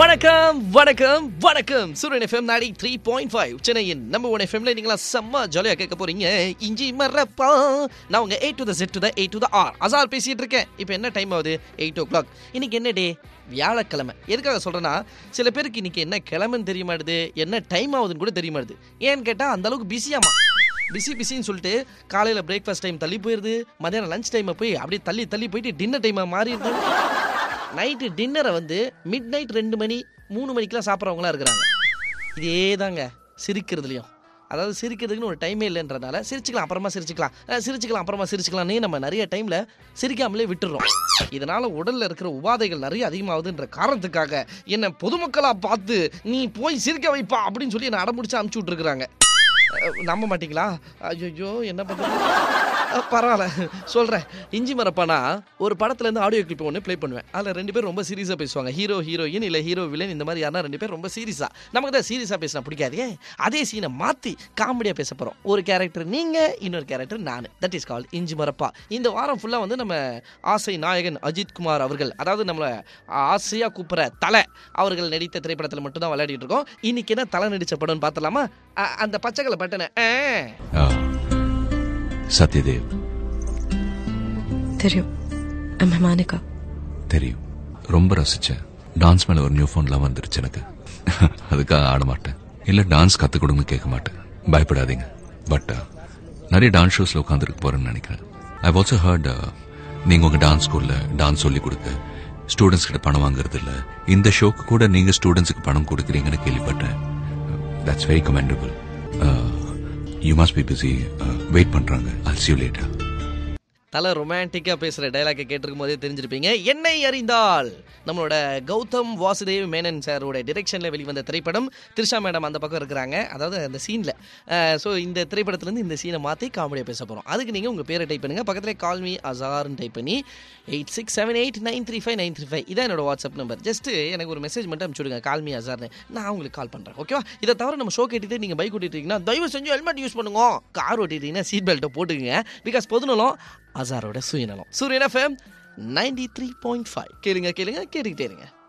வணக்கம் வணக்கம் வணக்கம் சூரியன் எஃப்எம் நாடி த்ரீ பாயிண்ட் ஃபைவ் சென்னையின் நம்ம ஒன் எஃப்எம்ல நீங்களா செம்ம ஜாலியாக கேட்க போறீங்க இஞ்சி மரப்பா நான் உங்க A to the Z to the A to the R Azhar பேசிட்டு இருக்கேன் இப்போ என்ன டைம் ஆகுது எயிட் ஓ கிளாக் இன்னைக்கு என்ன டே வியாழக்கிழமை எதுக்காக சொல்றேன்னா சில பேருக்கு இன்னைக்கு என்ன கிழமைன்னு தெரிய மாட்டுது என்ன டைம் ஆகுதுன்னு கூட தெரிய மாட்டுது ஏன்னு கேட்டால் அந்த அளவுக்கு பிஸியாமா பிஸி பிஸின்னு சொல்லிட்டு காலையில் பிரேக்ஃபாஸ்ட் டைம் தள்ளி போயிருது மதியானம் லஞ்ச் டைமை போய் அப்படியே தள்ளி தள்ளி போயிட்டு டின்னர் டைமாக மாறிடுது நைட்டு டின்னரை வந்து மிட் நைட் ரெண்டு மணி மூணு மணிக்கெலாம் சாப்பிட்றவங்களாம் இருக்கிறாங்க இதே தாங்க சிரிக்கிறதுலையும் அதாவது சிரிக்கிறதுக்குன்னு ஒரு டைமே இல்லைன்றனால சிரிச்சுக்கலாம் அப்புறமா சிரிச்சுக்கலாம் அஹ் சிரிச்சுக்கலாம் அப்புறமா சிரிச்சுக்கலாம்னே நம்ம நிறைய டைமில் சிரிக்காமலே விட்டுடுறோம் இதனால் உடலில் இருக்கிற உபாதைகள் நிறைய அதிகமாகுதுன்ற காரணத்துக்காக என்னை பொதுமக்களாக பார்த்து நீ போய் சிரிக்க வைப்பா அப்படின்னு சொல்லி என்னை அடம்பிடிச்சு அமுச்சு விட்ருக்குறாங்க அஹ் நம்ப மாட்டீங்களா ஐயோ என்ன பண்ணுறது பரவாயில்ல சொல்கிறேன் இஞ்சி மரப்பானா ஒரு படத்துலேருந்து ஆடியோ கிளிப் ஒன்று ப்ளே பண்ணுவேன் அதில் ரெண்டு பேர் ரொம்ப சீரியஸாக பேசுவாங்க ஹீரோ ஹீரோயின் இல்லை ஹீரோ வில்லன் இந்த மாதிரி யாருன்னா ரெண்டு பேர் ரொம்ப சீரியஸாக நமக்கு தான் சீரியஸாக பேசினா பிடிக்காதே அதே சீனை மாற்றி காமெடியாக பேச போகிறோம் ஒரு கேரக்டர் நீங்கள் இன்னொரு கேரக்டர் நான் தட் இஸ் கால் இஞ்சி மரப்பா இந்த வாரம் ஃபுல்லாக வந்து நம்ம ஆசை நாயகன் அஜித் குமார் அவர்கள் அதாவது நம்மளை ஆசையாக கூப்பிட்ற தலை அவர்கள் நடித்த திரைப்படத்தில் மட்டும்தான் விளையாடிட்டு இருக்கோம் இன்னைக்கு என்ன தலை நடித்த படம்னு பார்த்தலாமா அ- அந்த பச்சைக்கலை பட்டனை ஆ ஆ, சத்யதேவ் தெரியும் I'm Hemanika. தெரியும் ரொம்ப ரசிச்சேன் டான்ஸ் மேல ஒரு நியூ ஃபோன்லாம் வந்துருச்சு எனக்கு அதுக்காக ஆட மாட்டேன் இல்ல டான்ஸ் கத்து கொடுங்க கேட்க மாட்டேன் பயப்படாதீங்க பட் நிறைய டான்ஸ் ஷோஸ்ல உட்காந்துருக்க போறேன்னு நினைக்கிறேன் ஐ ஆல்சோ ஹர்ட் நீங்க உங்க டான்ஸ் ஸ்கூல்ல டான்ஸ் சொல்லி கொடுக்க ஸ்டூடெண்ட்ஸ் கிட்ட பணம் வாங்குறது இல்ல இந்த ஷோக்கு கூட நீங்க ஸ்டூடெண்ட்ஸ்க்கு பணம் கொடுக்குறீங்கன்னு கேள்விப்பட்டேன் that's very commendable you must be busy wait பண்றாங்க I'll see you later தலை ரொமான்டிக்காக பேசுகிற டைலாக்கை கேட்டிருக்கும் போதே தெரிஞ்சிருப்பீங்க என்னை அறிந்தால் நம்மளோட கௌதம் வாசுதேவ் மேனன் சாரோட டிரெக்ஷனில் வெளிவந்த திரைப்படம் த்ரிஷா மேடம் அந்த பக்கம் இருக்கிறாங்க அதாவது அந்த சீனில் ஸோ இந்த திரைப்படத்துலேருந்து இந்த சீனை மாற்றி காமெடியாக பேச போகிறோம் அதுக்கு நீங்கள் உங்கள் பேரை டைப் பண்ணுங்கள் பக்கத்தில் கால்மி அசார்னு டைப் பண்ணி eight six seven eight nine three five nine three five இதான் என்னோட வாட்ஸ்அப் நம்பர் ஜஸ்ட்டு எனக்கு ஒரு மெசேஜ் மட்டும் அனுப்பிச்சுடுங்க கால்மி அசார்னு நான் உங்களுக்கு கால் பண்ணுறேன் ஓகேவா இதை தவிர நம்ம ஷோ கேட்டுட்டு நீங்கள் பைக் ஓட்டிட்டீங்கன்னா தயவு செஞ்சு ஹெல்மெட் யூஸ் பண்ணுங்க கார் ஓட்டிட்டீங்கன்னா சீட் பெல்ட்டை போட்டுக்கங்க பிகாஸ் பொதுநலம் அசாரோட சுயநலம் Suryan FM ninety three point five கேளுங்க கேளுங்க கேட்டுக்கிட்டே இருங்க